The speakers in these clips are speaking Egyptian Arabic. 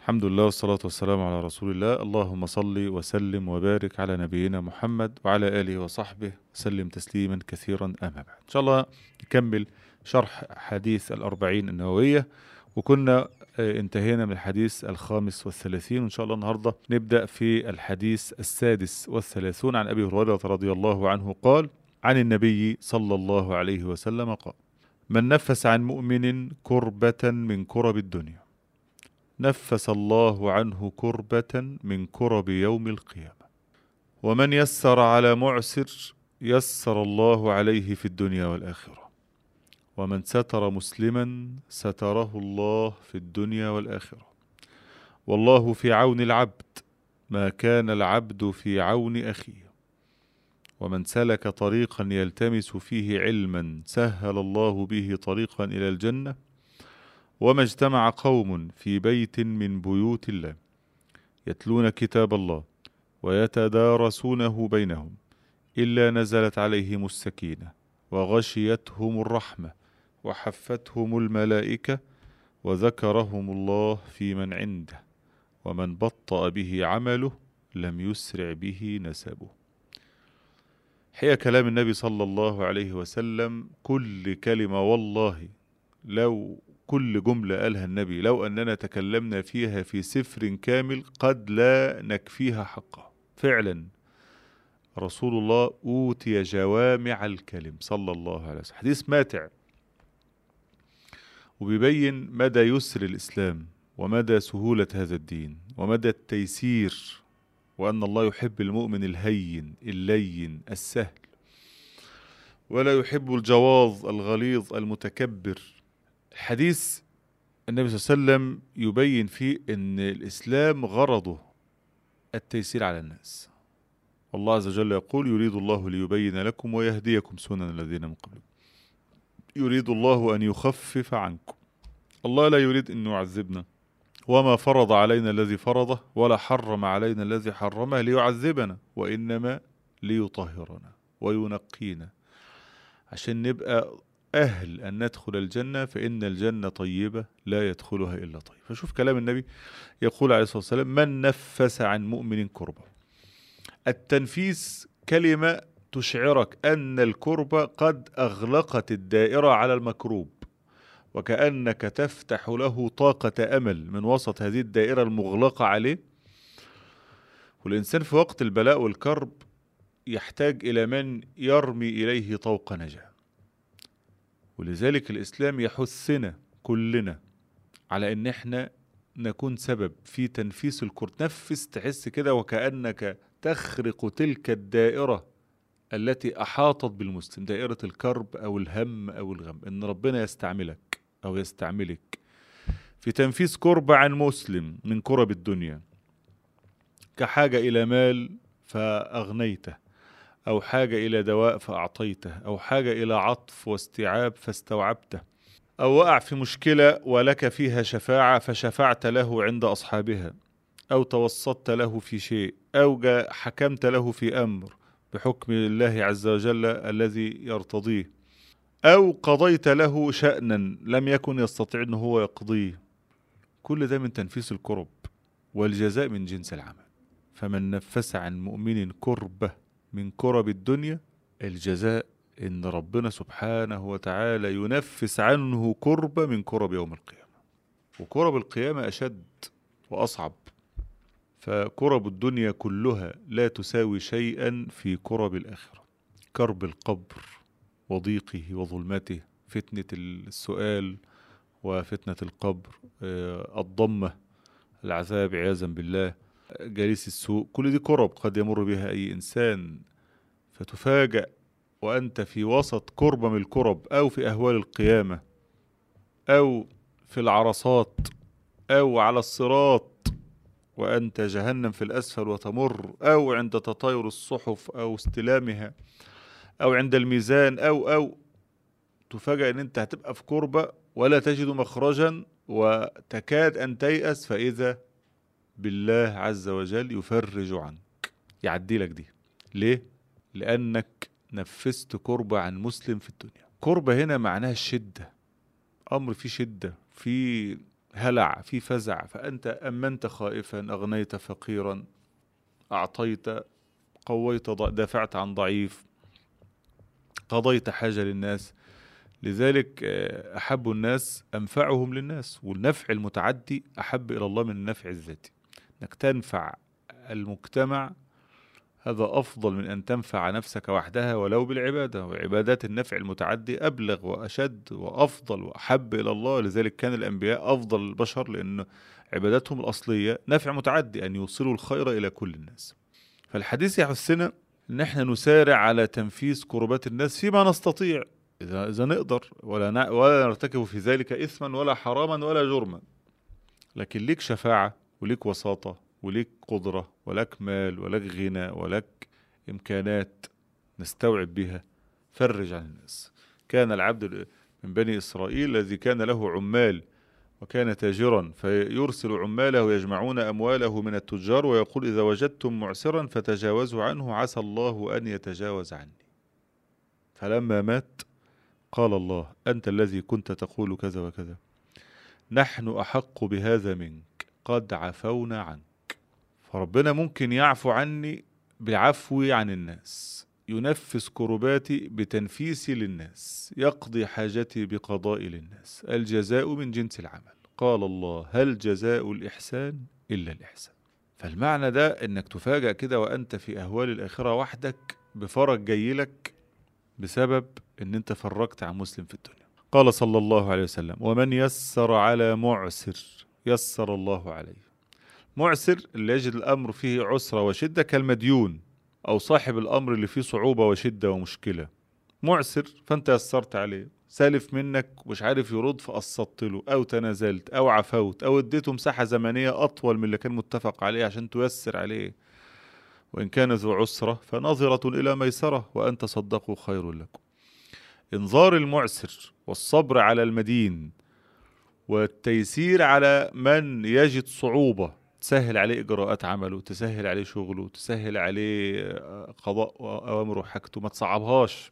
الحمد لله والصلاة والسلام على رسول الله اللهم صل وسلم وبارك على نبينا محمد وعلى آله وصحبه وسلم تسليما كثيرا أما بعد إن شاء الله نكمل شرح حديث الأربعين النووية وكنا آه، انتهينا من الحديث الخامس والثلاثين وإن شاء الله النهاردة نبدأ في الحديث السادس والثلاثون عن أبي هريرة رضي الله عنه قال عن النبي صلى الله عليه وسلم قال من نفس عن مؤمن كربة من كرب الدنيا نفس الله عنه كربة من كرب يوم القيامة ومن يسر على معسر يسر الله عليه في الدنيا والآخرة ومن ستر مسلما ستره الله في الدنيا والآخرة والله في عون العبد ما كان العبد في عون أخيه ومن سلك طريقا يلتمس فيه علما سهل الله به طريقا إلى الجنة وما اجتمع قوم في بيت من بيوت الله يتلون كتاب الله ويتدارسونه بينهم إلا نزلت عليهم السكينة وغشيتهم الرحمة وحفتهم الملائكة وذكرهم الله في من عنده ومن بطأ به عمله لم يسرع به نسبه حقيقة كلام النبي صلى الله عليه وسلم كل كلمة والله لو كل جملة قالها النبي لو أننا تكلمنا فيها في سفر كامل قد لا نكفيها حقها فعلا رسول الله أوتي جوامع الكلم صلى الله عليه وسلم حديث ماتع وبيبين مدى يسر الإسلام ومدى سهولة هذا الدين ومدى التيسير وأن الله يحب المؤمن الهين اللين السهل ولا يحب الجواظ الغليظ المتكبر حديث النبي صلى الله عليه وسلم يبين فيه أن الإسلام غرضه التيسير على الناس والله عز وجل يقول يريد الله ليبين لكم ويهديكم سنن الذين من قبلكم يريد الله أن يخفف عنكم الله لا يريد أن يعذبنا وما فرض علينا الذي فرضه ولا حرم علينا الذي حرمه ليعذبنا وإنما ليطهرنا وينقينا عشان نبقى أهل أن ندخل الجنة فإن الجنة طيبة لا يدخلها إلا طيب فشوف كلام النبي يقول عليه الصلاة والسلام من نفس عن مؤمن كربة التنفيس كلمة تشعرك أن الكربة قد أغلقت الدائرة على المكروب وكأنك تفتح له طاقة أمل من وسط هذه الدائرة المغلقة عليه والإنسان في وقت البلاء والكرب يحتاج إلى من يرمي إليه طوق نجاة ولذلك الإسلام يحثنا كلنا على إن إحنا نكون سبب في تنفيس الكرب تنفس تحس كده وكأنك تخرق تلك الدائرة التي أحاطت بالمسلم دائرة الكرب أو الهم أو الغم إن ربنا يستعملك أو يستعملك في تنفيس كرب عن مسلم من كرب الدنيا كحاجة إلى مال فأغنيته أو حاجة إلى دواء فأعطيته أو حاجة إلى عطف واستيعاب فاستوعبته أو وقع في مشكلة ولك فيها شفاعة فشفعت له عند أصحابها أو توسطت له في شيء أو جا- حكمت له في أمر بحكم الله عز وجل الذي يرتضيه أو قضيت له شأنا لم يكن يستطيع أنه هو يقضيه كل ده من تنفيس الكرب والجزاء من جنس العمل فمن نفس عن مؤمن كربة من كرب الدنيا الجزاء إن ربنا سبحانه وتعالى ينفس عنه كربة من كرب يوم القيامة وكرب القيامة أشد وأصعب فكرب الدنيا كلها لا تساوي شيئا في كرب الآخرة كرب القبر وضيقه وظلمته فتنة السؤال وفتنة القبر آه، الضمة العذاب عياذا بالله جليس السوء كل دي كرب قد يمر بها أي إنسان فتفاجأ وأنت في وسط كربة من الكرب أو في أهوال القيامة أو في العرصات أو على الصراط وأنت جهنم في الأسفل وتمر أو عند تطاير الصحف أو استلامها أو عند الميزان أو أو تفاجأ أن أنت هتبقى في كربة ولا تجد مخرجا وتكاد أن تيأس فإذا بالله عز وجل يفرج عنك يعدي لك دي ليه؟ لأنك نفست كربة عن مسلم في الدنيا كربة هنا معناها الشدة أمر فيه شدة في هلع في فزع فأنت أمنت خائفا أغنيت فقيرا أعطيت قويت دافعت عن ضعيف قضيت حاجة للناس لذلك أحب الناس أنفعهم للناس والنفع المتعدي أحب إلى الله من النفع الذاتي أنك تنفع المجتمع هذا أفضل من أن تنفع نفسك وحدها ولو بالعبادة وعبادات النفع المتعدي أبلغ وأشد وأفضل وأحب إلى الله لذلك كان الأنبياء أفضل البشر لأن عباداتهم الأصلية نفع متعدي أن يوصلوا الخير إلى كل الناس فالحديث يحثنا أن احنا نسارع على تنفيذ كربات الناس فيما نستطيع إذا, إذا نقدر ولا, ولا نرتكب في ذلك إثما ولا حراما ولا جرما لكن ليك شفاعة وليك وساطة وليك قدرة ولك مال ولك غنى ولك إمكانات نستوعب بها فرج عن الناس كان العبد من بني إسرائيل الذي كان له عمال وكان تاجرا فيرسل عماله يجمعون أمواله من التجار ويقول إذا وجدتم معسرا فتجاوزوا عنه عسى الله أن يتجاوز عني فلما مات قال الله أنت الذي كنت تقول كذا وكذا نحن أحق بهذا منك قد عفونا عنك فربنا ممكن يعفو عني بعفوي عن الناس ينفس كرباتي بتنفيسي للناس يقضي حاجتي بقضائي للناس الجزاء من جنس العمل قال الله هل جزاء الإحسان إلا الإحسان فالمعنى ده انك تفاجأ كده وانت في اهوال الاخرة وحدك بفرج جايلك بسبب ان انت فرجت عن مسلم في الدنيا قال صلى الله عليه وسلم ومن يسر على معسر يسر الله عليه معسر اللي يجد الأمر فيه عسرة وشدة كالمديون أو صاحب الأمر اللي فيه صعوبة وشدة ومشكلة معسر فأنت يسرت عليه سالف منك ومش عارف يرد فقسطت له أو تنازلت أو عفوت أو اديته مساحة زمنية أطول من اللي كان متفق عليه عشان تيسر عليه وإن كان ذو عسرة فنظرة إلى ميسرة وأن تصدقوا خير لكم إنظار المعسر والصبر على المدين والتيسير على من يجد صعوبة تسهل عليه إجراءات عمله تسهل عليه شغله تسهل عليه آه، قضاء أوامره وحاجته ما تصعبهاش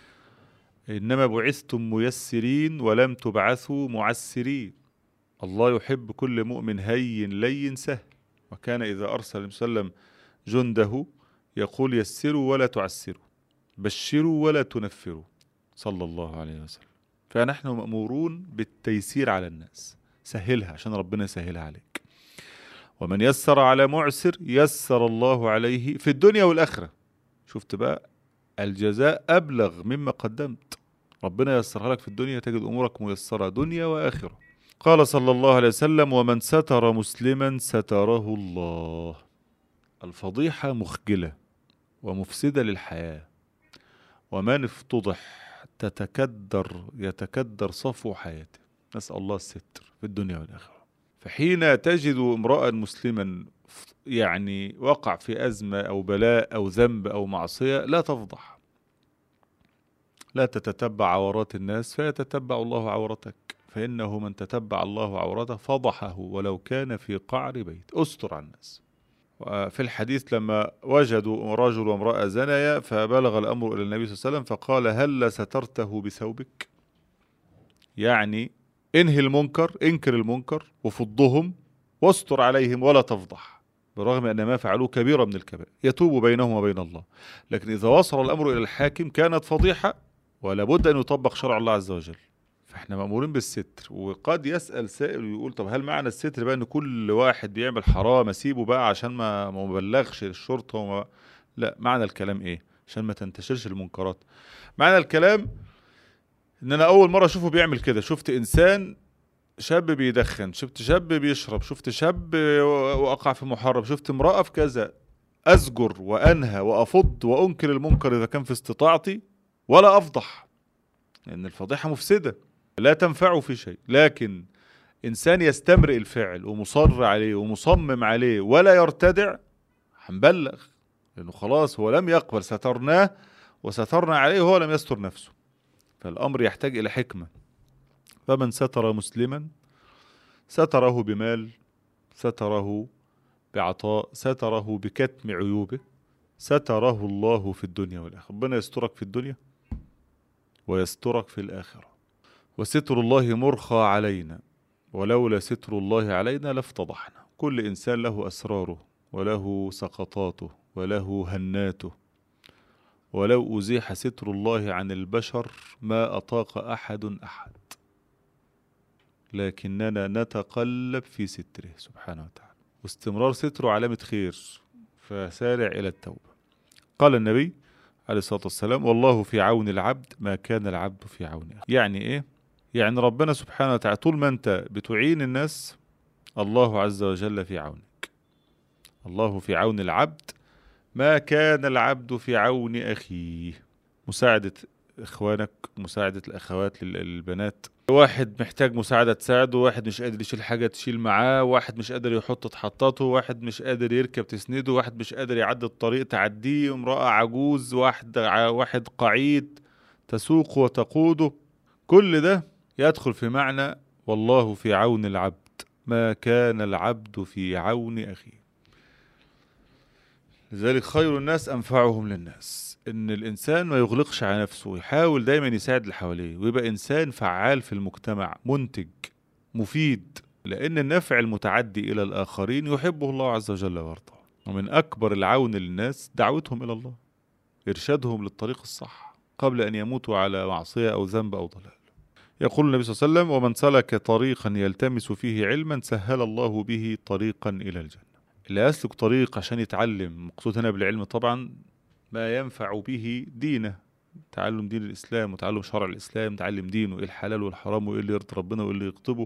إنما بعثتم ميسرين ولم تبعثوا معسرين الله يحب كل مؤمن هين لين سهل وكان إذا أرسل وسلم جنده يقول يسروا ولا تعسروا بشروا ولا تنفروا صلى الله عليه وسلم فنحن مأمورون بالتيسير على الناس سهلها عشان ربنا يسهلها عليك ومن يسر على معسر يسر الله عليه في الدنيا والآخرة شفت بقى الجزاء أبلغ مما قدمت ربنا يسرها لك في الدنيا تجد أمورك ميسرة دنيا وآخرة قال صلى الله عليه وسلم ومن ستر مسلما ستره الله الفضيحة مخجلة ومفسدة للحياة ومن افتضح تتكدر يتكدر صفو حياته نسأل الله الستر في الدنيا والآخرة فحين تجد امرأ مسلما يعني وقع في أزمة أو بلاء أو ذنب أو معصية لا تفضح لا تتتبع عورات الناس فيتتبع الله عورتك فإنه من تتبع الله عورته فضحه ولو كان في قعر بيت أستر عن الناس في الحديث لما وجدوا رجل وامرأة زنيا فبلغ الأمر إلى النبي صلى الله عليه وسلم فقال هل سترته بثوبك يعني انهي المنكر انكر المنكر وفضهم واستر عليهم ولا تفضح برغم أن ما فعلوه كبيرة من الكبائر يتوب بينهم وبين الله لكن إذا وصل الأمر إلى الحاكم كانت فضيحة ولا بد أن يطبق شرع الله عز وجل فاحنا مأمورين بالستر وقد يسأل سائل ويقول طب هل معنى الستر بقى ان كل واحد بيعمل حرام اسيبه بقى عشان ما ما بلغش الشرطة وما لا معنى الكلام ايه عشان ما تنتشرش المنكرات معنى الكلام ان انا اول مره اشوفه بيعمل كده شفت انسان شاب بيدخن شفت شاب بيشرب شفت شاب وقع في محرم شفت امراه في كذا ازجر وانهى وافض وانكر المنكر اذا كان في استطاعتي ولا افضح لان الفضيحه مفسده لا تنفعه في شيء لكن انسان يستمرئ الفعل ومصر عليه ومصمم عليه ولا يرتدع هنبلغ لانه خلاص هو لم يقبل سترناه وسترنا عليه وهو لم يستر نفسه فالأمر يحتاج إلى حكمة فمن ستر مسلما ستره بمال ستره بعطاء ستره بكتم عيوبه ستره الله في الدنيا والآخرة ربنا يسترك في الدنيا ويسترك في الآخرة وستر الله مرخى علينا ولولا ستر الله علينا لافتضحنا كل إنسان له أسراره وله سقطاته وله هناته ولو أزيح ستر الله عن البشر ما أطاق أحد أحد لكننا نتقلب في ستره سبحانه وتعالى واستمرار ستره علامة خير فسارع إلى التوبة قال النبي عليه الصلاة والسلام والله في عون العبد ما كان العبد في عون أخيه يعني إيه؟ يعني ربنا سبحانه وتعالى طول ما أنت بتعين الناس الله عز وجل في عونك الله في عون العبد ما كان العبد في عون أخيه مساعدة إخوانك مساعدة الأخوات للبنات واحد محتاج مساعدة تساعده واحد مش قادر يشيل حاجة تشيل معاه واحد مش قادر يحط تحطته واحد مش قادر يركب تسنده واحد مش قادر يعدي الطريق تعديه امرأة عجوز واحد واحد قعيد تسوق وتقوده كل ده يدخل في معنى والله في عون العبد ما كان العبد في عون أخيه لذلك خير الناس أنفعهم للناس إن الإنسان ما يغلقش على نفسه ويحاول دايما يساعد اللي حواليه ويبقى إنسان فعال في المجتمع منتج مفيد لأن النفع المتعدي إلى الآخرين يحبه الله عز وجل ويرضاه ومن أكبر العون للناس دعوتهم إلى الله إرشادهم للطريق الصح قبل أن يموتوا على معصية أو ذنب أو ضلال يقول النبي صلى الله عليه وسلم ومن سلك طريقا يلتمس فيه علما سهل الله به طريقا إلى الجنة اللي يسلك طريق عشان يتعلم مقصود هنا بالعلم طبعا ما ينفع به دينه تعلم دين الإسلام وتعلم شرع الإسلام تعلم دينه إيه الحلال والحرام وإيه اللي يرضي ربنا وإيه اللي يغضبه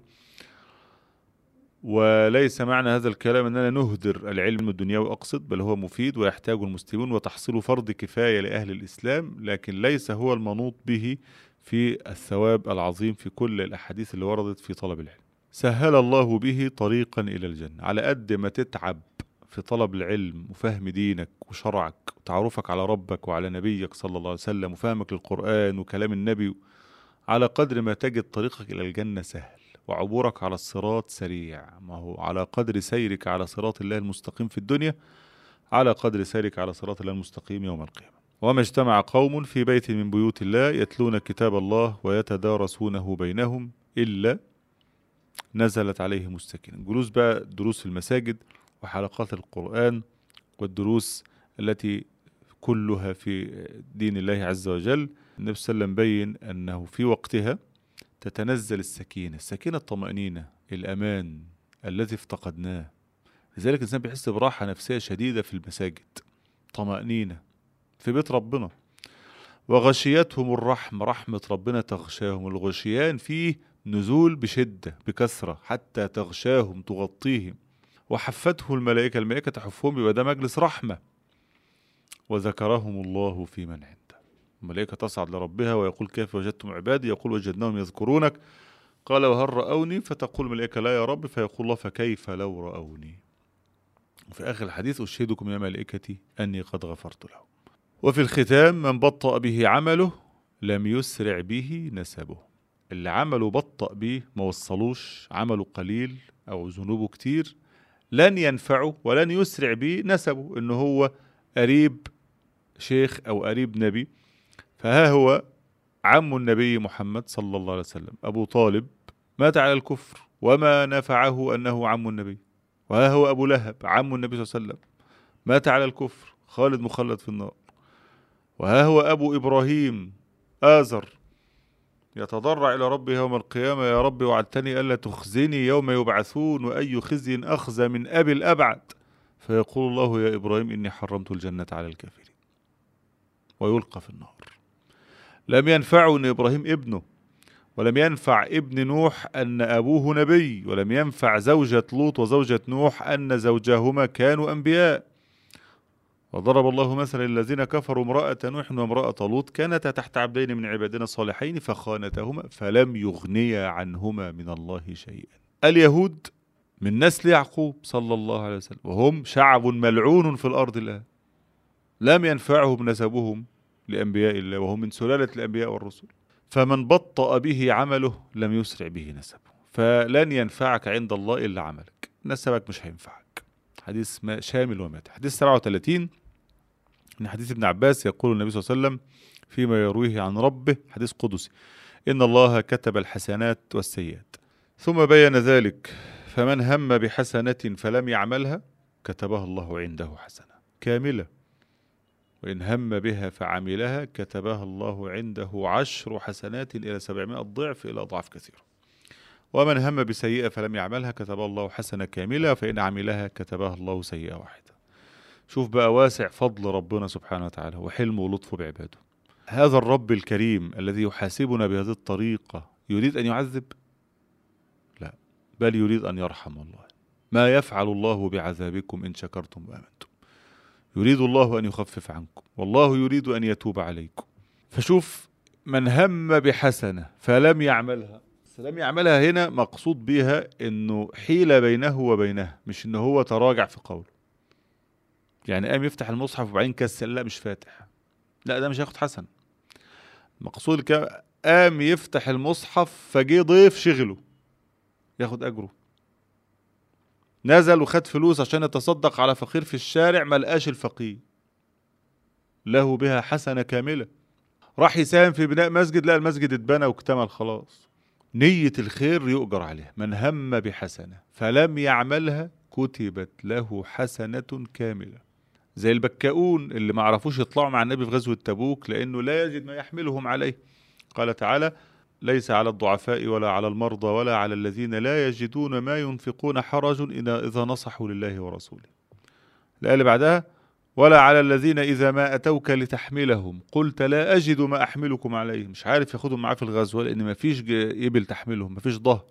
وليس معنى هذا الكلام أننا نهدر العلم الدنيوي أقصد بل هو مفيد ويحتاج المسلمون وتحصيل فرض كفاية لأهل الإسلام لكن ليس هو المنوط به في الثواب العظيم في كل الأحاديث اللي وردت في طلب العلم سهل الله به طريقا إلى الجنة على قد ما تتعب في طلب العلم وفهم دينك وشرعك وتعرفك على ربك وعلى نبيك صلى الله عليه وسلم وفهمك للقرآن وكلام النبي على قدر ما تجد طريقك إلى الجنة سهل وعبورك على الصراط سريع ما هو على قدر سيرك على صراط الله المستقيم في الدنيا على قدر سيرك على صراط الله المستقيم يوم القيامة وما اجتمع قوم في بيت من بيوت الله يتلون كتاب الله ويتدارسونه بينهم إلا نزلت عليهم السكينة جلوس بقى دروس في المساجد وحلقات القرآن والدروس التي كلها في دين الله عز وجل النبي صلى الله عليه وسلم بين أنه في وقتها تتنزل السكينة السكينة الطمأنينة الأمان الذي افتقدناه لذلك الإنسان بيحس براحة نفسية شديدة في المساجد طمأنينة في بيت ربنا وغشيتهم الرحمة رحمة ربنا تغشاهم الغشيان فيه نزول بشدة بكثرة حتى تغشاهم تغطيهم وحفته الملائكة الملائكة تحفهم يبقى ده مجلس رحمة وذكرهم الله في من عنده الملائكة تصعد لربها ويقول كيف وجدتم عبادي يقول وجدناهم يذكرونك قال وهل رأوني فتقول الملائكة لا يا رب فيقول الله فكيف لو رأوني وفي آخر الحديث أشهدكم يا ملائكتي أني قد غفرت له وفي الختام من بطأ به عمله لم يسرع به نسبه اللي عمله بطأ بيه ما وصلوش عمله قليل أو ذنوبه كتير لن ينفعه ولن يسرع به نسبه إنه هو قريب شيخ أو قريب نبي فها هو عم النبي محمد صلى الله عليه وسلم أبو طالب مات على الكفر وما نفعه أنه عم النبي وها هو أبو لهب عم النبي صلى الله عليه وسلم مات على الكفر خالد مخلد في النار وها هو أبو إبراهيم آزر يتضرع إلى ربه يوم القيامة يا رب وعدتني ألا تخزني يوم يبعثون وأي خزي أخزى من أبي الأبعد فيقول الله يا إبراهيم إني حرمت الجنة على الكافرين ويلقى في النار لم ينفعه أن إبراهيم ابنه ولم ينفع ابن نوح أن أبوه نبي ولم ينفع زوجة لوط وزوجة نوح أن زوجهما كانوا أنبياء وضرب الله مثلا الذين كفروا امرأة نوح وامرأة لوط كانتا تحت عبدين من عبادنا الصالحين فخانتهما فلم يغنيا عنهما من الله شيئا اليهود من نسل يعقوب صلى الله عليه وسلم وهم شعب ملعون في الأرض الآن لم ينفعهم نسبهم لأنبياء الله وهم من سلالة الأنبياء والرسل فمن بطأ به عمله لم يسرع به نسبه فلن ينفعك عند الله إلا عملك نسبك مش هينفعك حديث شامل ومات حديث 37 من حديث ابن عباس يقول النبي صلى الله عليه وسلم فيما يرويه عن ربه حديث قدسي إن الله كتب الحسنات والسيئات ثم بين ذلك فمن هم بحسنة فلم يعملها كتبها الله عنده حسنة كاملة وإن هم بها فعملها كتبها الله عنده عشر حسنات إلى سبعمائة ضعف إلى أضعاف كثيرة ومن هم بسيئة فلم يعملها كتبها الله حسنة كاملة فإن عملها كتبها الله سيئة واحدة شوف بقى واسع فضل ربنا سبحانه وتعالى وحلمه ولطفه بعباده هذا الرب الكريم الذي يحاسبنا بهذه الطريقة يريد أن يعذب لا بل يريد أن يرحم والله ما يفعل الله بعذابكم إن شكرتم وآمنتم يريد الله أن يخفف عنكم والله يريد أن يتوب عليكم فشوف من هم بحسنة فلم يعملها لم يعملها هنا مقصود بها انه حيلة بينه وبينها مش انه هو تراجع في قوله يعني قام يفتح المصحف وبعدين كسل لا مش فاتح لا ده مش هياخد حسن مقصود كده قام يفتح المصحف فجه ضيف شغله ياخد اجره نزل وخد فلوس عشان يتصدق على فقير في الشارع ما لقاش الفقير له بها حسنة كاملة راح يساهم في بناء مسجد لا المسجد اتبنى واكتمل خلاص نية الخير يؤجر عليها من هم بحسنة فلم يعملها كتبت له حسنة كاملة زي البكاؤون اللي ما عرفوش يطلعوا مع النبي في غزوة تبوك لأنه لا يجد ما يحملهم عليه قال تعالى ليس على الضعفاء ولا على المرضى ولا على الذين لا يجدون ما ينفقون حرج إذا نصحوا لله ورسوله الآية اللي بعدها ولا على الذين إذا ما أتوك لتحملهم قلت لا أجد ما أحملكم عليه مش عارف ياخدهم معاه في الغزوة لأن ما فيش إبل تحملهم ما فيش ظهر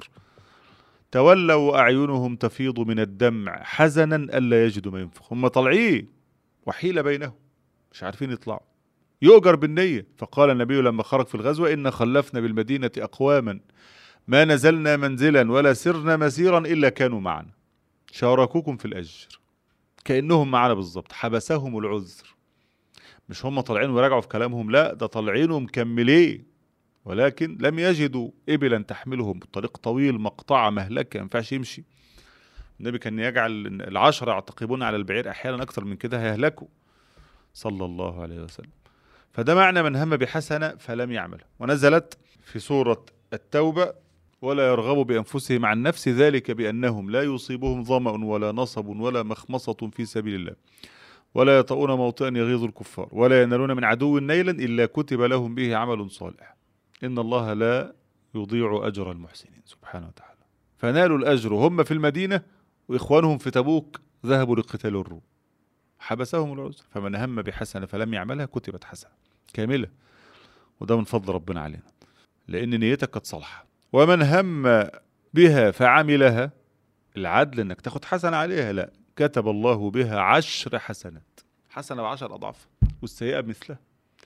تولوا أعينهم تفيض من الدمع حزنا ألا يجدوا ما ينفق هم طالعين وحيل بينهم مش عارفين يطلعوا يؤجر بالنية فقال النبي لما خرج في الغزوة إن خلفنا بالمدينة أقواما ما نزلنا منزلا ولا سرنا مسيرا إلا كانوا معنا شاركوكم في الأجر كأنهم معنا بالظبط حبسهم العذر مش هم طالعين وراجعوا في كلامهم لا ده طالعين ومكملين ولكن لم يجدوا إبلا تحملهم الطريق طويل مقطعة مهلكة ما ينفعش يمشي النبي كان يجعل العشرة يعتقبون على البعير أحيانا أكثر من كده هيهلكوا صلى الله عليه وسلم فده معنى من هم بحسنة فلم يعمل ونزلت في سورة التوبة ولا يرغبوا بأنفسهم عن نفس ذلك بأنهم لا يصيبهم ظمأ ولا نصب ولا مخمصة في سبيل الله ولا يطؤون موطئا يغيظ الكفار ولا ينالون من عدو نيلا إلا كتب لهم به عمل صالح إن الله لا يضيع أجر المحسنين سبحانه وتعالى فنالوا الأجر هم في المدينة وإخوانهم في تبوك ذهبوا لقتال الروم حبسهم العذر فمن هم بحسنة فلم يعملها كتبت حسنة كاملة وده من فضل ربنا علينا لأن نيتك كانت صالحة ومن هم بها فعملها العدل انك تاخد حسنة عليها لا كتب الله بها عشر حسنات حسنة بعشر أضعاف والسيئة بمثلها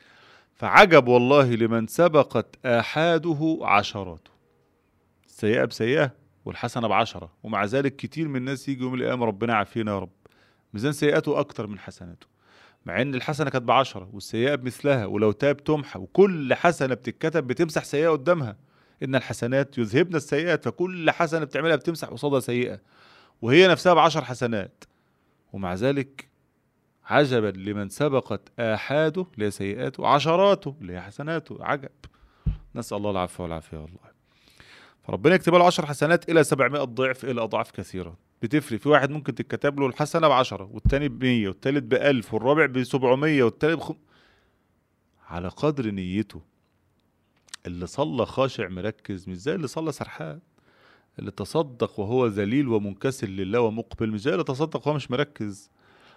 فعجب والله لمن سبقت آحاده عشراته السيئة بسيئة والحسنة بعشرة ومع ذلك كتير من الناس يجي يوم القيامة ربنا عافينا يا رب ميزان سيئاته أكتر من حسناته مع ان الحسنة كانت بعشرة والسيئة بمثلها ولو تاب تمحى وكل حسنة بتتكتب بتمسح سيئة قدامها إن الحسنات يذهبن السيئات فكل حسنة بتعملها بتمسح قصادها سيئة وهي نفسها بعشر حسنات ومع ذلك عجبا لمن سبقت آحاده اللي هي سيئاته عشراته اللي هي حسناته عجب نسأل الله العفو والعافية والله فربنا يكتب له 10 حسنات إلى 700 ضعف إلى أضعاف كثيرة بتفرق في واحد ممكن تتكتب له الحسنة بعشرة والتاني بمية والتالت بألف والرابع بسبعمية والتالت بخم... على قدر نيته اللي صلى خاشع مركز مش زي اللي صلى سرحان اللي تصدق وهو ذليل ومنكسر لله ومقبل مش زي اللي تصدق وهو مش مركز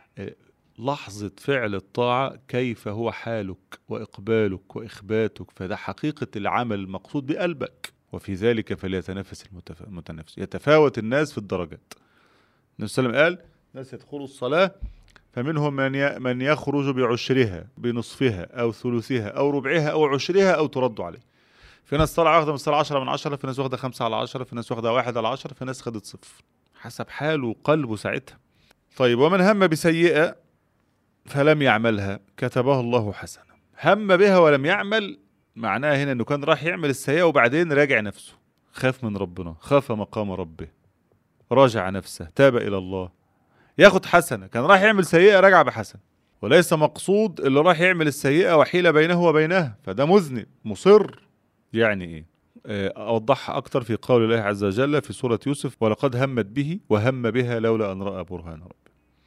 لحظة فعل الطاعة كيف هو حالك وإقبالك وإخباتك فده حقيقة العمل المقصود بقلبك وفي ذلك فليتنافس المتنافس يتفاوت الناس في الدرجات النبي صلى الله عليه وسلم قال ناس يدخلوا الصلاة فمنهم من من يخرج بعشرها بنصفها أو ثلثها أو ربعها أو عشرها أو ترد عليه في ناس طالعة واخدة من الصلاة 10 من 10 في ناس واخدة 5 على 10 في ناس واخدة 1 على 10 في ناس خدت صفر حسب حاله وقلبه ساعتها طيب ومن هم بسيئة فلم يعملها كتبها الله حسنة هم بها ولم يعمل معناها هنا انه كان راح يعمل السيئة وبعدين راجع نفسه خاف من ربنا خاف مقام ربه راجع نفسه تاب الى الله ياخد حسنة كان راح يعمل سيئة رجع بحسنة وليس مقصود اللي راح يعمل السيئة وحيلة بينه وبينها فده مذنب مصر يعني ايه آه، أوضحها أكتر في قول الله عز وجل في سورة يوسف ولقد همت به وهم بها لولا أن رأى برهان ربه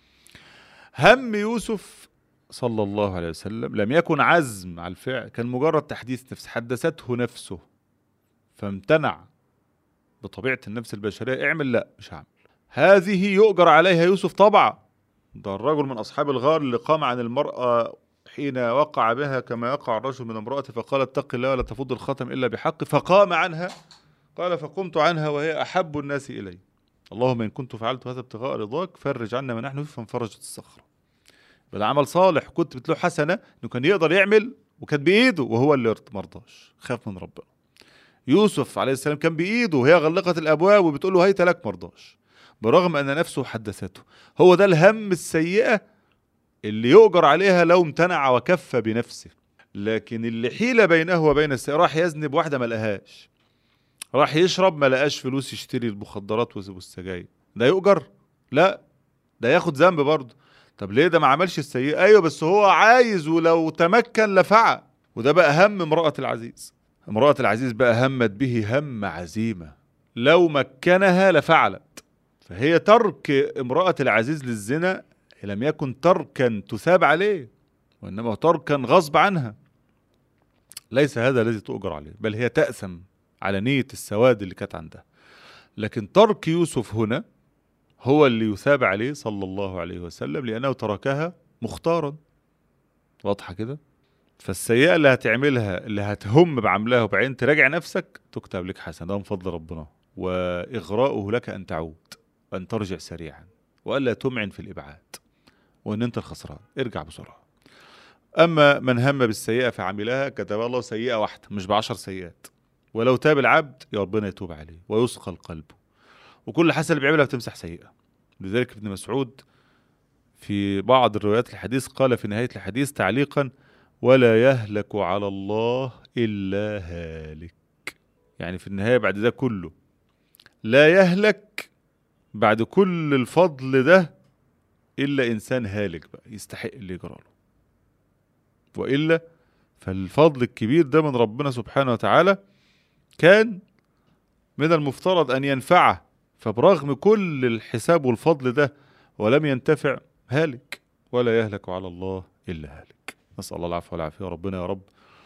هم يوسف صلى الله عليه وسلم لم يكن عزم على الفعل كان مجرد تحديث نفس حدثته نفسه فامتنع بطبيعة النفس البشرية اعمل لا مش هعمل هذه يؤجر عليها يوسف طبعا ده الرجل من أصحاب الغار اللي قام عن المرأة حين وقع بها كما يقع الرجل من امرأته فقال اتق الله ولا تفض الخاتم إلا بحق فقام عنها قال فقمت عنها وهي أحب الناس إلي اللهم إن كنت فعلت هذا ابتغاء رضاك فرج عنا ما نحن فيه فانفرجت الصخرة بل عمل صالح كنت بتلو حسنة إنه كان يقدر يعمل وكان بإيده وهو اللي مرضاش خاف من ربنا يوسف عليه السلام كان بإيده وهي غلقت الأبواب وبتقول له هيت لك مرضاش برغم أن نفسه حدثته هو ده الهم السيئة اللي يؤجر عليها لو امتنع وكف بنفسه لكن اللي حيل بينه وبين السيئة راح يذنب واحدة ما لقاهاش راح يشرب ما لقاش فلوس يشتري المخدرات والسجاير ده يؤجر لا ده ياخد ذنب برضه طب ليه ده ما عملش السيئة ايوه بس هو عايز ولو تمكن لفعل وده بقى هم امرأة العزيز امرأة العزيز بقى همت به هم عزيمة لو مكنها لفعلت فهي ترك امرأة العزيز للزنا لم يكن تركا تثاب عليه وإنما تركا غصب عنها ليس هذا الذي تؤجر عليه بل هي تأثم على نية السواد اللي كانت عندها لكن ترك يوسف هنا هو اللي يثاب عليه صلى الله عليه وسلم لأنه تركها مختارا واضحة كده فالسيئة اللي هتعملها اللي هتهم بعملها وبعدين تراجع نفسك تكتب لك حسنة ده من فضل ربنا وإغراؤه لك أن تعود وأن ترجع سريعا وألا تمعن في الإبعاد وأن أنت الخسران ارجع بسرعة أما من هم بالسيئة فعملها كتب الله سيئة واحدة مش بعشر سيئات ولو تاب العبد يا ربنا يتوب عليه ويثقل قلبه وكل حسنة اللي بيعملها بتمسح سيئة لذلك ابن مسعود في بعض الروايات الحديث قال في نهاية الحديث تعليقا ولا يهلك على الله إلا هالك يعني في النهاية بعد ده كله لا يهلك بعد كل الفضل ده إلا إنسان هالك بقى يستحق اللي يجراله وإلا فالفضل الكبير ده من ربنا سبحانه وتعالى كان من المفترض أن ينفعه فبرغم كل الحساب والفضل ده ولم ينتفع هالك ولا يهلك على الله إلا هالك نسأل الله العفو والعافية ربنا يا رب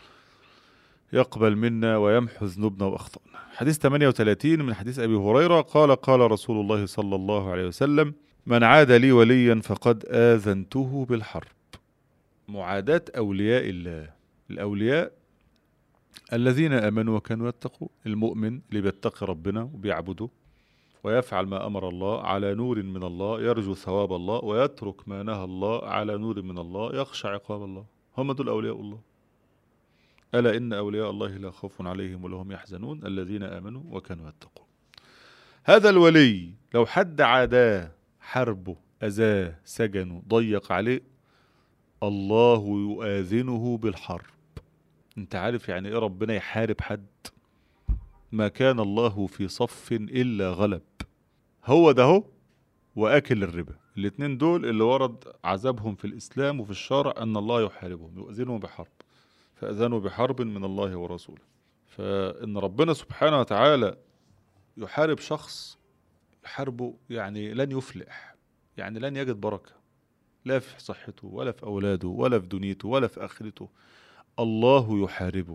يقبل منا ويمحو ذنوبنا وأخطأنا حديث 38 من حديث أبي هريرة قال قال رسول الله صلى الله عليه وسلم من عاد لي وليا فقد آذنته بالحرب معاداة أولياء الله الأولياء الذين آمنوا وكانوا يتقوا المؤمن اللي بيتقي ربنا وبيعبده ويفعل ما أمر الله على نور من الله يرجو ثواب الله ويترك ما نهى الله على نور من الله يخشى عقاب الله هم دول أولياء الله ألا إن أولياء الله لا خوف عليهم ولا هم يحزنون الذين آمنوا وكانوا يتقون هذا الولي لو حد عاداه حربه أذاه سجنه ضيق عليه الله يؤاذنه بالحرب انت عارف يعني ايه ربنا يحارب حد ما كان الله في صف إلا غلب هو ده هو وأكل الربا الاتنين دول اللي ورد عذابهم في الإسلام وفي الشرع أن الله يحاربهم يؤذنهم بحرب فأذنوا بحرب من الله ورسوله فإن ربنا سبحانه وتعالى يحارب شخص يحاربه يعني لن يفلح يعني لن يجد بركة لا في صحته ولا في أولاده ولا في دنيته ولا في آخرته الله يحاربه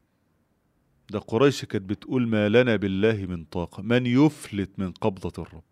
ده قريش كانت بتقول ما لنا بالله من طاقة من يفلت من قبضة الرب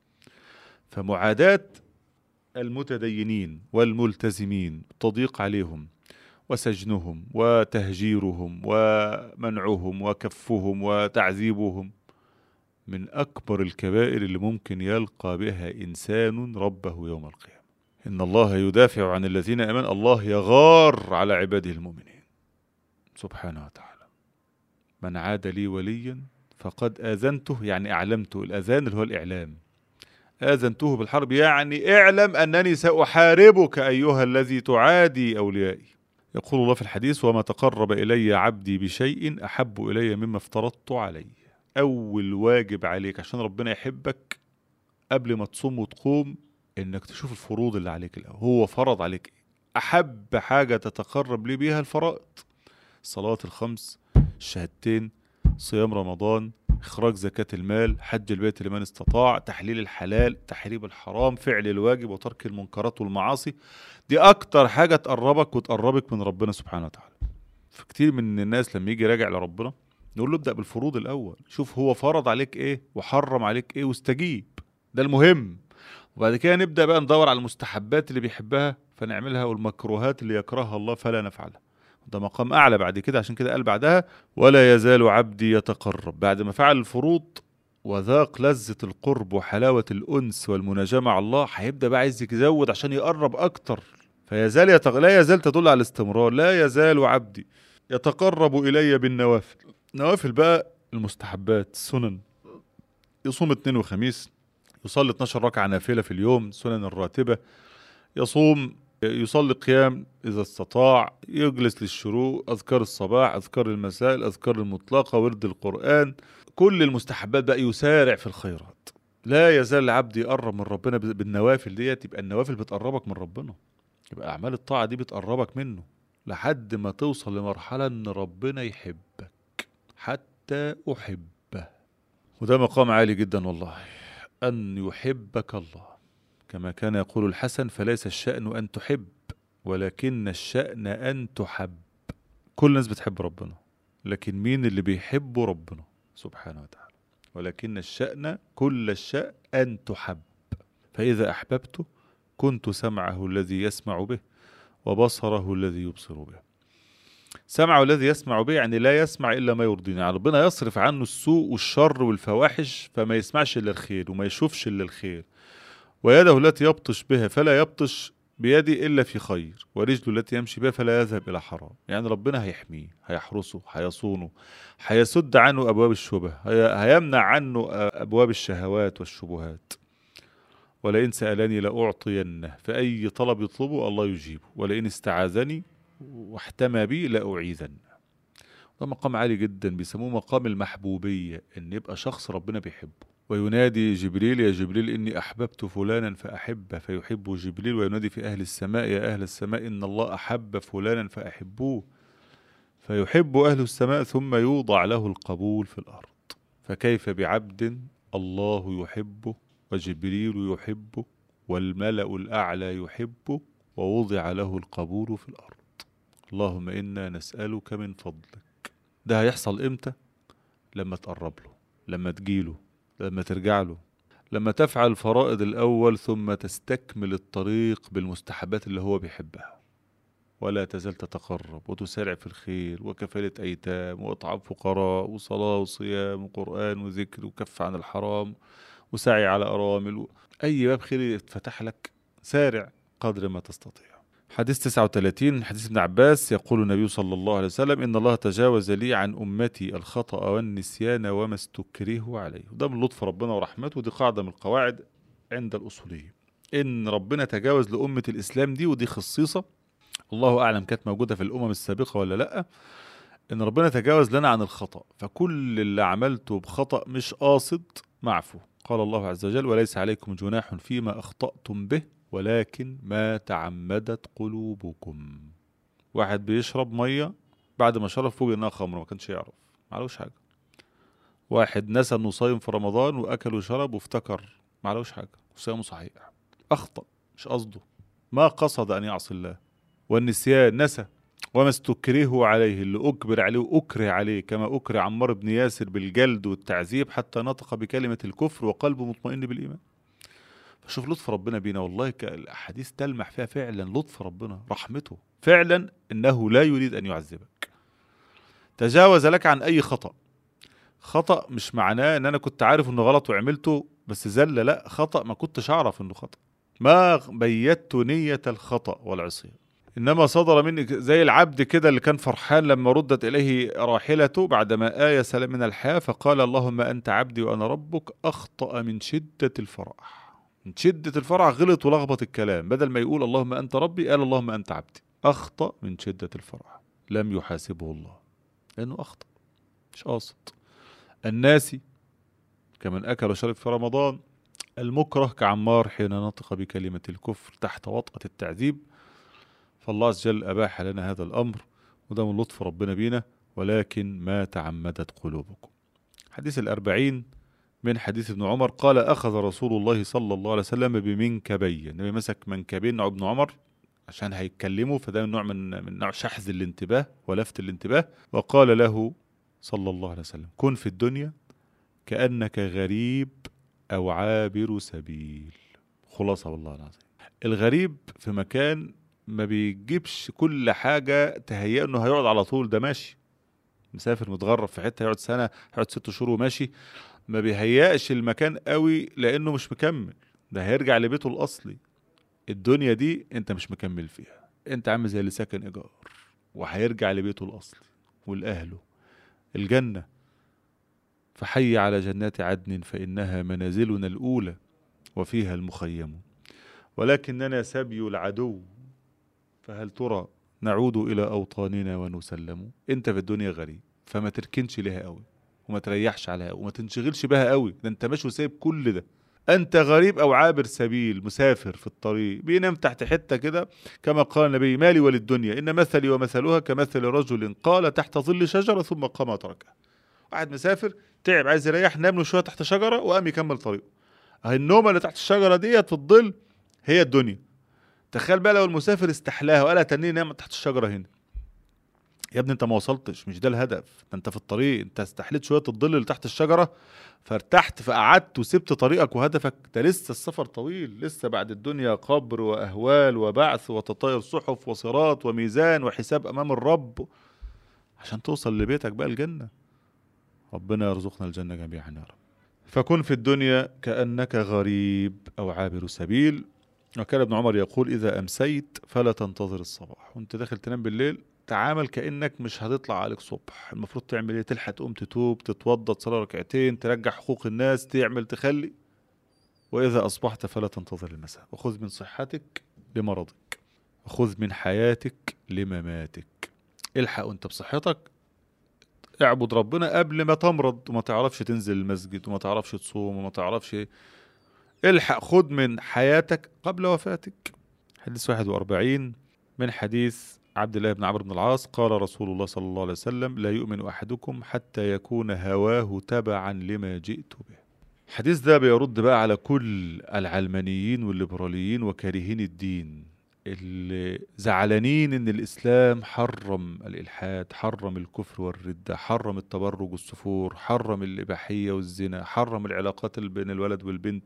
فمعاداة المتدينين والملتزمين تضيق عليهم وسجنهم وتهجيرهم ومنعهم وكفهم وتعذيبهم من أكبر الكبائر اللي ممكن يلقى بها إنسان ربه يوم القيامة إن الله يدافع عن الذين آمنوا الله يغار على عباده المؤمنين سبحانه وتعالى من عاد لي وليا فقد آذنته يعني أعلمته الأذان اللي هو الإعلام آذنته بالحرب يعني اعلم أنني سأحاربك أيها الذي تعادي أوليائي يقول الله في الحديث وما تقرب إلي عبدي بشيء أحب إلي مما افترضت عليه أول واجب عليك عشان ربنا يحبك قبل ما تصوم وتقوم إنك تشوف الفروض اللي عليك الأول هو فرض عليك أحب حاجة تتقرب لي بيها الفرائض الصلاة الخمس الشهادتين صيام رمضان إخراج زكاة المال حج البيت لمن استطاع تحليل الحلال تحريم الحرام فعل الواجب وترك المنكرات والمعاصي دي أكتر حاجة تقربك وتقربك من ربنا سبحانه وتعالى فكتير من الناس لما يجي راجع لربنا نقول له ابدأ بالفروض الأول شوف هو فرض عليك إيه وحرم عليك إيه واستجيب ده المهم وبعد كده نبدأ بقى ندور على المستحبات اللي بيحبها فنعملها والمكروهات اللي يكرهها الله فلا نفعلها ده مقام أعلى بعد كده عشان كده قال بعدها ولا يزال عبدي يتقرب بعد ما فعل الفروض وذاق لذة القرب وحلاوة الأنس والمناجاة مع الله هيبدأ بقى عايز يزود عشان يقرب أكتر فيزال يتق... لا يزال تدل على الاستمرار لا يزال عبدي يتقرب إلي بالنوافل نوافل بقى المستحبات السنن يصوم اثنين وخميس يصلي 12 ركعة نافلة في اليوم سنن الراتبة يصوم يصلي قيام إذا استطاع يجلس للشروق أذكار الصباح أذكار المساء الأذكار المطلقة ورد القرآن كل المستحبات بقى يسارع في الخيرات لا يزال العبد يقرب من ربنا بالنوافل ديت يبقى النوافل بتقربك من ربنا يبقى أعمال الطاعة دي بتقربك منه لحد ما توصل لمرحلة إن ربنا يحبك حتى أحبه وده مقام عالي جدا والله أن يحبك الله كما كان يقول الحسن فليس الشأن أن تحب ولكن الشأن أن تحب كل الناس بتحب ربنا لكن مين اللي بيحب ربنا سبحانه وتعالى ولكن الشأن كل الشأن أن تحب فإذا أحببته كنت سمعه الذي يسمع به وبصره الذي يبصر به سمعه الذي يسمع به يعني لا يسمع إلا ما يرضينا يعني ربنا يصرف عنه السوء والشر والفواحش فما يسمعش إلا الخير وما يشوفش إلا الخير ويده التي يبطش بها فلا يبطش بيدي إلا في خير ورجله التي يمشي بها فلا يذهب إلى حرام يعني ربنا هيحميه هيحرسه هيصونه هيسد عنه أبواب الشبه هيمنع عنه أبواب الشهوات والشبهات ولئن سألني لأعطينه فأي طلب يطلبه الله يجيبه ولئن استعاذني واحتمى بي لأعيذنه ده مقام عالي جدا بيسموه مقام المحبوبية إن يبقى شخص ربنا بيحبه وينادي جبريل يا جبريل إني أحببت فلانا فأحبه فيحبه جبريل وينادي في أهل السماء يا أهل السماء إن الله أحب فلانا فأحبوه فيحب أهل السماء ثم يوضع له القبول في الأرض فكيف بعبد الله يحبه وجبريل يحبه والملأ الأعلى يحبه ووضع له القبول في الأرض اللهم إنا نسألك من فضلك ده هيحصل إمتى؟ لما تقرب له لما تجيله لما ترجع له لما تفعل الفرائض الأول ثم تستكمل الطريق بالمستحبات اللي هو بيحبها ولا تزال تتقرب وتسارع في الخير وكفالة أيتام وإطعام فقراء وصلاة وصيام وقرآن وذكر وكف عن الحرام وسعي على أرامل أي باب خير يتفتح لك سارع قدر ما تستطيع حديث 39 حديث ابن عباس يقول النبي صلى الله عليه وسلم إن الله تجاوز لي عن أمتي الخطأ والنسيان وما استكره عليه وده من لطف ربنا ورحمته ودي قاعدة من القواعد عند الأصوليين إن ربنا تجاوز لأمة الإسلام دي ودي خصيصة الله أعلم كانت موجودة في الأمم السابقة ولا لأ إن ربنا تجاوز لنا عن الخطأ فكل اللي عملته بخطأ مش قاصد معفو قال الله عز وجل وليس عليكم جناح فيما أخطأتم به ولكن ما تعمدت قلوبكم واحد بيشرب مية بعد ما شرب فوق انها خمر ما كانش يعرف معلوش حاجة واحد نسى انه صايم في رمضان واكل وشرب وافتكر معلوش حاجة وصيامه صحيح اخطأ مش قصده ما قصد ان يعصي الله والنسيان نسى وما استكره عليه اللي أجبر عليه وأكره عليه كما أكره عمار بن ياسر بالجلد والتعذيب حتى نطق بكلمة الكفر وقلبه مطمئن بالإيمان فشوف لطف ربنا بينا والله الأحاديث تلمح فيها فعلا لطف ربنا رحمته فعلا إنه لا يريد أن يعذبك تجاوز لك عن أي خطأ خطأ مش معناه إن أنا كنت عارف إنه غلط وعملته بس زل لا خطأ ما كنتش أعرف إنه خطأ ما بيت نية الخطأ والعصيان إنما صدر مني زي العبد كده اللي كان فرحان لما ردت إليه راحلته بعدما آيس من الحياة فقال اللهم أنت عبدي وأنا ربك أخطأ من شدة الفرح من شدة الفرح غلط ولخبط الكلام بدل ما يقول اللهم أنت ربي قال اللهم أنت عبدي أخطأ من شدة الفرح لم يحاسبه الله لأنه أخطأ مش قاصد الناسي كمن أكل وشرب في رمضان المكره كعمار حين نطق بكلمة الكفر تحت وطأة التعذيب فالله عز وجل أباح لنا هذا الأمر وده من لطف ربنا بينا ولكن ما تعمدت قلوبكم حديث الأربعين من حديث ابن عمر قال أخذ رسول الله صلى الله عليه وسلم بمنكبي النبي مسك منكبين ابن عمر عشان هيتكلموا فده نوع من من نوع شحذ الانتباه ولفت الانتباه وقال له صلى الله عليه وسلم كن في الدنيا كأنك غريب أو عابر سبيل خلاصة والله العظيم الغريب في مكان ما بيجيبش كل حاجة تهيأ انه هيقعد على طول ده ماشي مسافر متغرب في حتة هيقعد سنة هيقعد ست شهور وماشي ما بيهيأش المكان قوي لأنه مش مكمل ده هيرجع لبيته الأصلي الدنيا دي انت مش مكمل فيها انت عامل زي اللي ساكن ايجار وهيرجع لبيته الاصلي ولاهله الجنه فحي على جنات عدن فانها منازلنا الاولى وفيها المخيم ولكننا سبي العدو فهل ترى نعود الى اوطاننا ونسلم انت في الدنيا غريب فما تركنش ليها قوي وما تريحش عليها وما تنشغلش بها قوي ده انت ماشي وسايب كل ده انت غريب او عابر سبيل مسافر في الطريق بينام تحت حته كده كما قال النبي مالي وللدنيا ان مثلي ومثلها كمثل رجل قال تحت ظل شجره ثم قام وتركها واحد مسافر تعب عايز يريح نام له شويه تحت شجره وقام يكمل طريقه اهي النومه اللي تحت الشجره ديت في الظل هي الدنيا تخيل بقى لو المسافر استحلاها وقال تني نام تحت الشجره هنا يا ابني انت ما وصلتش مش ده الهدف ده انت في الطريق انت استحليت شويه الظل اللي تحت الشجره فارتحت فقعدت وسبت طريقك وهدفك ده لسه السفر طويل لسه بعد الدنيا قبر واهوال وبعث وتطاير صحف وصراط وميزان وحساب امام الرب عشان توصل لبيتك بقى الجنه ربنا يرزقنا الجنه جميعا يا رب فكن في الدنيا كانك غريب او عابر سبيل وكان ابن عمر يقول اذا امسيت فلا تنتظر الصباح وانت داخل تنام بالليل تعامل كانك مش هتطلع عليك صبح المفروض تعمل ايه تلحق تقوم تتوب تتوضى تصلي ركعتين ترجع حقوق الناس تعمل تخلي واذا اصبحت فلا تنتظر المساء وخذ من صحتك لمرضك وخذ من حياتك لمماتك الحق وانت بصحتك اعبد ربنا قبل ما تمرض وما تعرفش تنزل المسجد وما تعرفش تصوم وما تعرفش الحق خذ من حياتك قبل وفاتك حديث 41 من حديث عبد الله بن عمرو بن العاص قال رسول الله صلى الله عليه وسلم لا يؤمن احدكم حتى يكون هواه تبعا لما جئت به الحديث ده بيرد بقى على كل العلمانيين والليبراليين وكارهين الدين اللي زعلانين ان الاسلام حرم الالحاد حرم الكفر والردة حرم التبرج والسفور حرم الاباحية والزنا حرم العلاقات بين الولد والبنت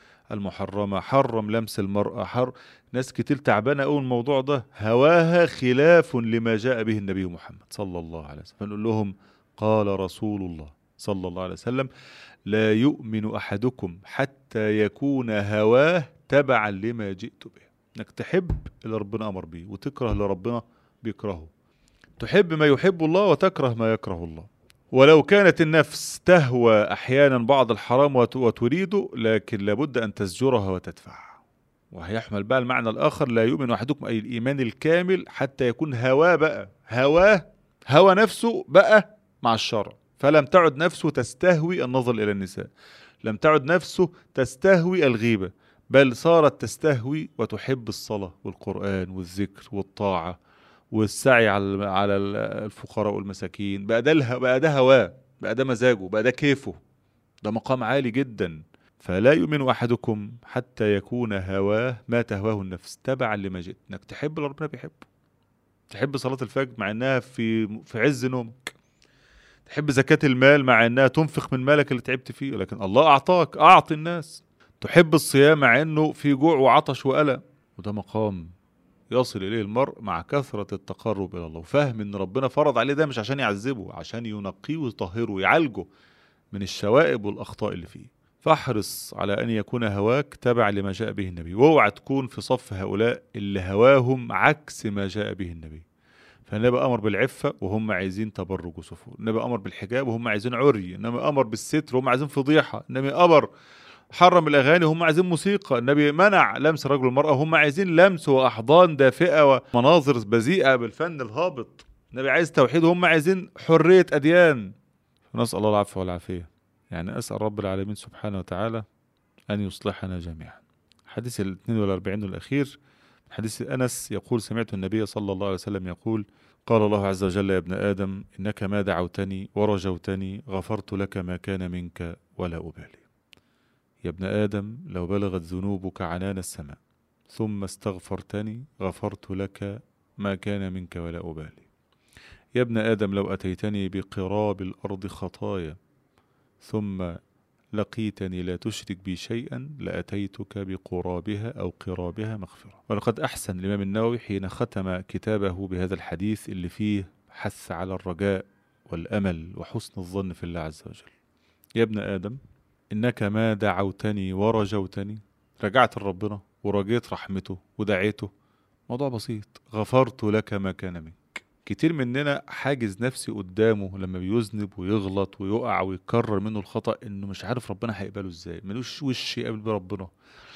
المحرمة حرم لمس المرأة حر ناس كتير تعبانة أول الموضوع ده هواها خلاف لما جاء به النبي محمد صلى الله عليه وسلم فنقول لهم قال رسول الله صلى الله عليه وسلم لا يؤمن أحدكم حتى يكون هواه تبعا لما جئت به انك تحب اللي ربنا امر بيه وتكره اللي ربنا بيكرهه تحب ما يحب الله وتكره ما يكره الله ولو كانت النفس تهوى احيانا بعض الحرام وتريده لكن لابد ان تزجرها وتدفعها وهيحمل بقى المعنى الاخر لا يؤمن احدكم اي الايمان الكامل حتى يكون هواه بقى هواه هوى نفسه بقى مع الشرع فلم تعد نفسه تستهوي النظر الى النساء لم تعد نفسه تستهوي الغيبه بل صارت تستهوي وتحب الصلاه والقران والذكر والطاعه والسعي على على الفقراء والمساكين بقى ده بقى ده هواه بقى ده مزاجه بقى ده كيفه ده مقام عالي جدا فلا يؤمن احدكم حتى يكون هواه ما تهواه النفس تبعا لما جئت انك تحب اللي ربنا بيحبه تحب صلاه الفجر مع انها في في عز نومك تحب زكاه المال مع انها تنفق من مالك اللي تعبت فيه لكن الله اعطاك اعطي الناس تحب الصيام مع انه في جوع وعطش والم وده مقام يصل إليه المرء مع كثرة التقرب إلى الله وفهم إن ربنا فرض عليه ده مش عشان يعذبه عشان ينقيه ويطهره ويعالجه من الشوائب والأخطاء اللي فيه فاحرص على أن يكون هواك تبع لما جاء به النبي واوعى تكون في صف هؤلاء اللي هواهم عكس ما جاء به النبي فالنبي أمر بالعفة وهم عايزين تبرج وسفور النبي أمر بالحجاب وهم عايزين عري النبي أمر بالستر وهم عايزين فضيحة النبي أمر حرم الاغاني هم عايزين موسيقى النبي منع لمس الرجل والمراه هم عايزين لمس واحضان دافئه ومناظر بذيئه بالفن الهابط النبي عايز توحيد وهم عايزين حريه اديان نسال الله العفو والعافيه يعني اسال رب العالمين سبحانه وتعالى ان يصلحنا جميعا حديث ال 42 الاخير حديث انس يقول سمعت النبي صلى الله عليه وسلم يقول قال الله عز وجل يا ابن آدم إنك ما دعوتني ورجوتني غفرت لك ما كان منك ولا أبالي يا ابن آدم لو بلغت ذنوبك عنان السماء ثم استغفرتني غفرت لك ما كان منك ولا أبالي يا ابن آدم لو أتيتني بقراب الأرض خطايا ثم لقيتني لا تشرك بي شيئا لأتيتك بقرابها أو قرابها مغفرة ولقد أحسن الإمام النووي حين ختم كتابه بهذا الحديث اللي فيه حث على الرجاء والأمل وحسن الظن في الله عز وجل يا ابن آدم إنك ما دعوتني ورجوتني رجعت لربنا ورجيت رحمته ودعيته موضوع بسيط غفرت لك ما كان منك كتير مننا حاجز نفسي قدامه لما بيذنب ويغلط ويقع ويكرر منه الخطأ انه مش عارف ربنا هيقبله ازاي ملوش وش يقابل بيه ربنا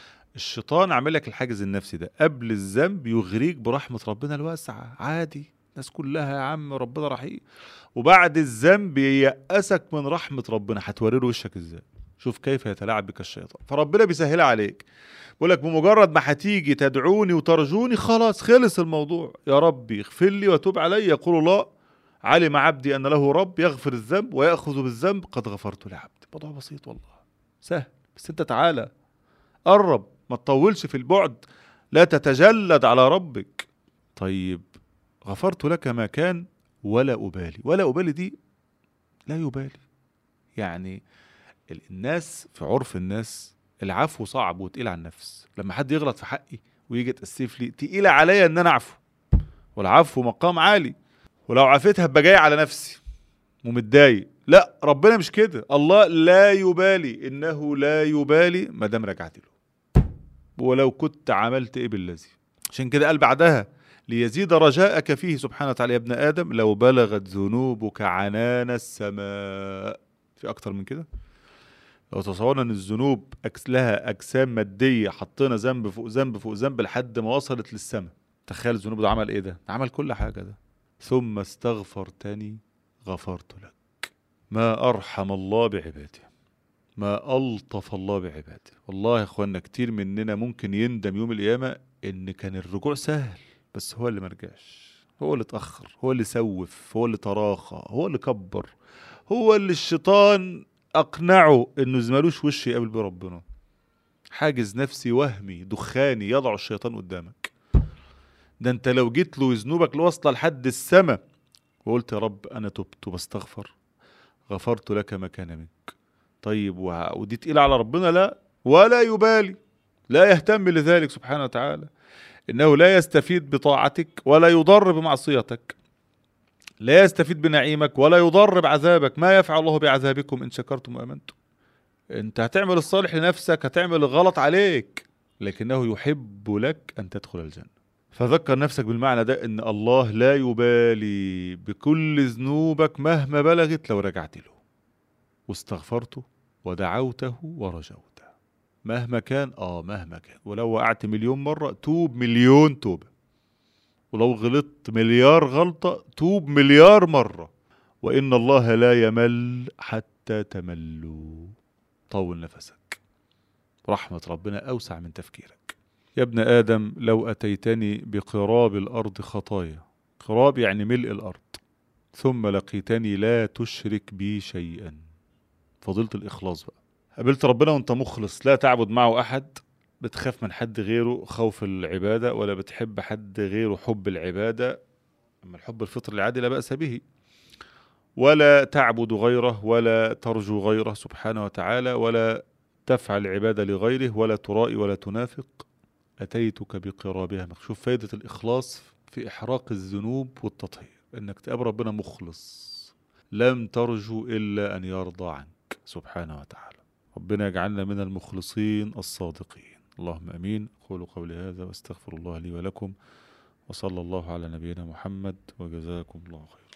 الشيطان عامل لك الحاجز النفسي ده قبل الذنب يغريك برحمة ربنا الواسعة عادي الناس كلها يا عم ربنا رحيم وبعد الذنب ييأسك من رحمة ربنا هتوري له وشك ازاي شوف كيف يتلاعب بك الشيطان فربنا بيسهلها عليك بيقول لك بمجرد ما هتيجي تدعوني وترجوني خلاص خلص الموضوع يا ربي اغفر لي وتوب علي يقول الله علم عبدي ان له رب يغفر الذنب وياخذ بالذنب قد غفرت لعبدي موضوع بسيط والله سهل بس انت تعالى قرب ما تطولش في البعد لا تتجلد على ربك طيب غفرت لك ما كان ولا أبالي ولا أبالي دي لا يبالي يعني ال- الناس في عرف الناس العفو صعب وتقيل على النفس لما حد يغلط في حقي ويجي يتأسف لي تقيل عليا ان انا اعفو والعفو مقام عالي ولو عفيت هبقى جاي على نفسي ومتضايق لا ربنا مش كده الله لا يبالي انه لا يبالي ما دام رجعت له ولو كنت عملت ايه بالذي عشان كده قال بعدها ليزيد رجاءك فيه سبحانه وتعالى يا ابن ادم لو بلغت ذنوبك عنان السماء في اكتر من كده لو تصورنا ان الذنوب أكس لها اجسام ماديه حطينا ذنب فوق ذنب فوق ذنب لحد ما وصلت للسماء تخيل الذنوب ده عمل ايه ده ده عمل كل حاجه ده ثم استغفرتني غفرت لك ما ارحم الله بعباده ما الطف الله بعباده والله يا اخوانا كتير مننا ممكن يندم يوم القيامه ان كان الرجوع سهل بس هو اللي مرجعش هو اللي اتاخر هو اللي سوف هو اللي تراخى هو اللي كبر هو اللي الشيطان اقنعه انه مالوش وش يقابل بيه ربنا حاجز نفسي وهمي دخاني يضع الشيطان قدامك ده انت لو جيت له ذنوبك لواصله لحد السماء وقلت يا رب انا تبت وبستغفر غفرت لك ما كان منك طيب وه- ودي تقيلة على ربنا لا ولا يبالي لا يهتم لذلك سبحانه وتعالى انه لا يستفيد بطاعتك ولا يضر بمعصيتك لا يستفيد بنعيمك ولا يضر بعذابك ما يفعل الله بعذابكم ان شكرتم وامنتم انت هتعمل الصالح لنفسك هتعمل الغلط عليك لكنه يحب لك ان تدخل الجنه فذكر نفسك بالمعنى ده ان الله لا يبالي بكل ذنوبك مهما بلغت لو رجعت له واستغفرته ودعوته ورجوته مهما كان اه مهما كان ولو وقعت مليون مرة توب مليون توبة ولو غلطت مليار غلطة توب مليار مرة وإن الله لا يمل حتى تملوا طول نفسك رحمة ربنا أوسع من تفكيرك يا ابن آدم لو أتيتني بقراب الأرض خطايا قراب يعني ملء الأرض ثم لقيتني لا تشرك بي شيئا فضيلة الإخلاص بقى قابلت ربنا وانت مخلص لا تعبد معه أحد بتخاف من حد غيره خوف العبادة ولا بتحب حد غيره حب العبادة أما الحب الفطري العادي لا بأس به ولا تعبد غيره ولا ترجو غيره سبحانه وتعالى ولا تفعل عبادة لغيره ولا ترائي ولا تنافق أتيتك بقرابها شوف فايدة الإخلاص في إحراق الذنوب والتطهير إنك تقابل ربنا مخلص لم ترجو إلا أن يرضى عنك سبحانه وتعالى ربنا يجعلنا من المخلصين الصادقين اللهم امين قولوا قولي هذا واستغفر الله لي ولكم وصلى الله على نبينا محمد وجزاكم الله خيرا